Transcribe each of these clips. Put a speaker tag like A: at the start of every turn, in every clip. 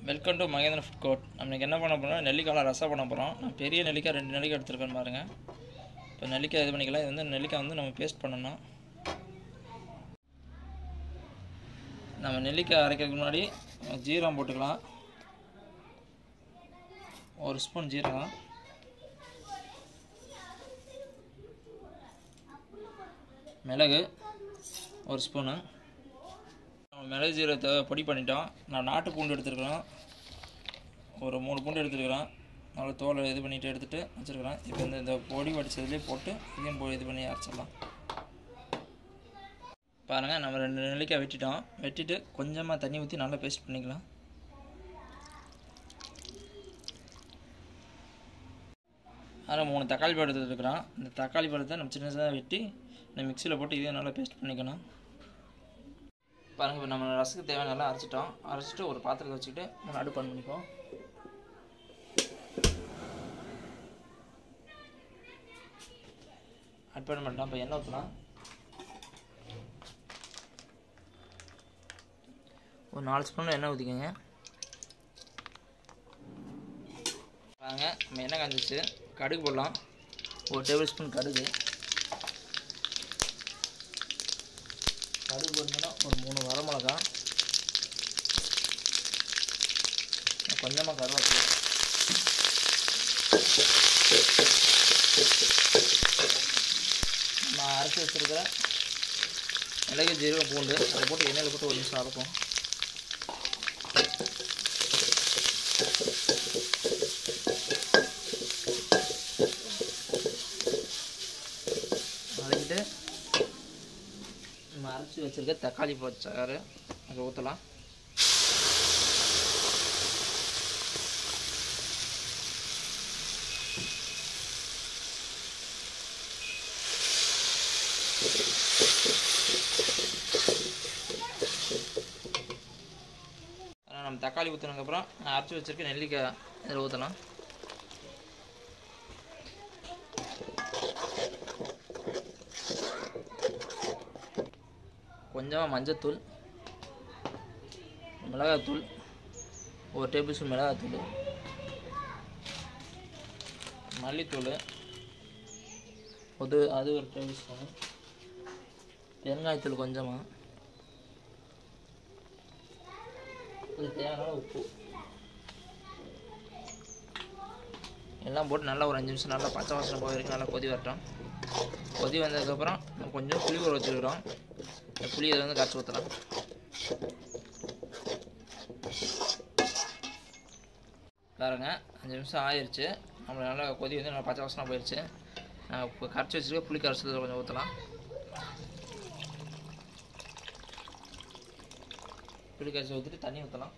A: welcome to Mahendra food court நம்ம இன்னைக்கு என்ன பண்ண போகிறோம் நெல்லிக்காய் ரசம் பண்ண போகிறோம் நான் பெரிய நெல்லிக்காய் ரெண்டு நெல்லிக்காய் எடுத்துருக்கேன் பாருங்கள் இப்போ நெல்லிக்காய் இது பண்ணிக்கலாம் இது வந்து நெல்லிக்காய் வந்து நம்ம பேஸ்ட் பண்ணணும் நம்ம நெல்லிக்காய் அரைக்கிறதுக்கு முன்னாடி ஜீரகம் போட்டுக்கலாம் ஒரு ஸ்பூன் ஜீரகம் மிளகு ஒரு ஸ்பூனு நம்ம மிளகு ஜீரகத்தை பொடி பண்ணிட்டோம் நான் நாட்டு பூண்டு எடுத்துருக்குறோம் ஒரு மூணு பூண்டு எடுத்துருக்குறோம் நல்லா தோலை இது பண்ணிட்டு எடுத்துகிட்டு வச்சுருக்குறேன் இப்போ இந்த இந்த பொடி வடிச்சதுலேயே போட்டு இதையும் பொடி இது பண்ணி அரைச்சிடலாம் பாருங்கள் நம்ம ரெண்டு நெல்லிக்காய் வெட்டிட்டோம் வெட்டிட்டு கொஞ்சமாக தண்ணி ஊற்றி நல்லா பேஸ்ட் பண்ணிக்கலாம் அதில் மூணு தக்காளி பழம் எடுத்துருக்குறோம் இந்த தக்காளி பழத்தை நம்ம சின்ன சின்னதாக வெட்டி இந்த மிக்சியில் போட்டு இதையும் நல்லா பேஸ்ட் பண்ணிக்கணும் பாருங்கள் இப்போ நம்ம ரசத்துக்கு தேவையான நல்லா அரைச்சிட்டோம் அரைச்சிட்டு ஒரு பாத்திரத்தை வச்சுக்கிட்டு நம்ம அடுப்பு ஆன் பண்ணிப்போம் அடுப்பு ஆன் பண்ணிட்டோம் இப்போ எண்ணெய் ஊற்றலாம் ஒரு நாலு ஸ்பூன் எண்ணெய் ஊற்றிக்கோங்க பாருங்க நம்ம எண்ணெய் காஞ்சிச்சு கடுகு போடலாம் ஒரு டேபிள் ஸ்பூன் கடுகு கடுகு போட்டோம்னா ஒரு மூணு வரமிளகா கொஞ்சமாக கருவேப்பிலை நான் அரைச்சி வச்சுருக்கிற மிளகு ஜீரகம் பூண்டு அதை போட்டு எண்ணெயில் போட்டு ஒரு நிமிஷம் அரைப்போம் வதக்கிட்டு நம்ம அரைச்சி வச்சுருக்க தக்காளி பச்சாறு அதை ஊற்றலாம் நம்ம தக்காளி ஊற்றினதுக்கப்புறம் அரைச்சி வச்சுருக்க நெல்லிக்காய் இதில் ஊற்றலாம் கொஞ்சமாக மஞ்சத்தூள் மிளகாத்தூள் ஒரு டேபிள் ஸ்பூன் மிளகாத்தூள் மல்லித்தூள் அது அது ஒரு டேபிள் ஸ்பூன் பெருங்காயத்தூள் கொஞ்சமாக இது தேவையான உப்பு எல்லாம் போட்டு நல்லா ஒரு அஞ்சு நிமிஷம் நல்லா பச்சை வாசனை போய் வரைக்கும் நல்லா கொதி வரட்டும் கொதி வந்ததுக்கப்புறம் கொஞ்சம் புளி ஊற வச்சுருக்கிறோம் இந்த புளி இதில் வந்து கரைச்சி ஊற்றலாம் பாருங்க அஞ்சு நிமிஷம் ஆயிடுச்சு நம்ம நல்லா கொதி வந்து நல்லா பச்சை வாசனை போயிடுச்சு நான் இப்போ கரைச்சி வச்சுருக்க புளி கரைச்சல் கொஞ்சம் ஊற்றலாம் புளி கரைச்சி ஊற்றிட்டு தண்ணி ஊற்றலாம்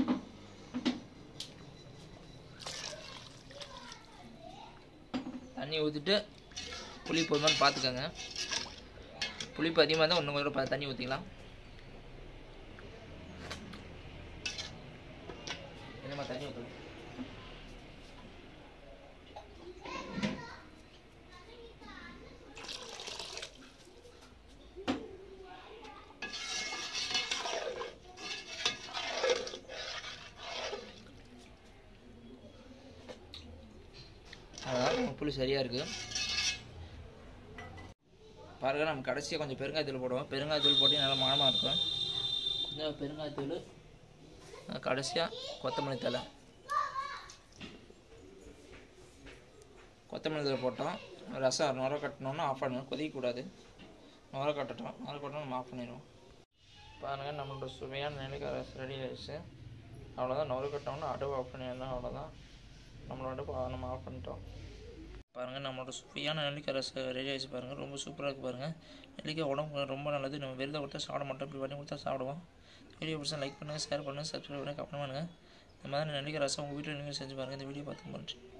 A: தண்ணி ஊற்றிட்டு புளி போதுமான்னு பார்த்துக்கோங்க புளிப்பு அதிகமாக இருந்தால் இன்னும் கொஞ்சம் ப- தண்ணி ஊற்றிக்கலாம் என்னம்மா தண்ணி ஊற்றலாம் அதான் நம்ம புளி சரியாக இருக்குது பாருங்க நம்ம கடைசியாக கொஞ்சம் பெருங்காயத்தூள் போடுவோம் பெருங்காயத்தூள் போட்டு நல்லா மணமாக இருக்கும் கொஞ்சம் பெருங்காயத்தூள் கடைசியாக கொத்தமல்லி தழை கொத்தமல்லி தழை போட்டோம் ரசம் நுர கட்டணுன்னா ஆஃப் பண்ணணும் கொதிக்கக்கூடாது நுர கட்டட்டும் நுர கட்டணும் நம்ம ஆஃப் பண்ணிடுவோம் பாருங்கள் நம்மளோட சுவையான நெல்லிக்காய் ரசம் ரெடி ஆயிடுச்சு அவ்வளோதான் நுர கட்டணும்னா அடுப்பு ஆஃப் பண்ணிடணும் அவ்வளோதான் நம்மளோட அடுப்பு நம்ம ஆஃப் பண்ணிட்டோம் பாருங்கள் நம்மளோட சுவையான நெல்லிக்காய் ரசம் ரெடி ஆகிடுச்சு பாருங்கள் ரொம்ப சூப்பராக இருக்குது பாருங்கள் நெல்லிக்காய் உடம்புக்கு ரொம்ப நல்லது நம்ம விருதை கொடுத்தா சாப்பிட மாட்டோம் இப்படி பண்ணி கொடுத்தா சாப்பிடுவோம் வீடியோ பிடிச்சா லைக் பண்ணுங்கள் ஷேர் பண்ணுங்கள் சப்ஸ்கிரைப் பண்ணுங்கள் கமெண்ட் பண்ணுங்கள் இந்த மாதிரி நெல்லிக்காய் ரசம் உங்கள் வீட்டில் நீங்கள் செஞ்சு பாருங்கள் இந்த வீடியோ பார்த்து நன்றி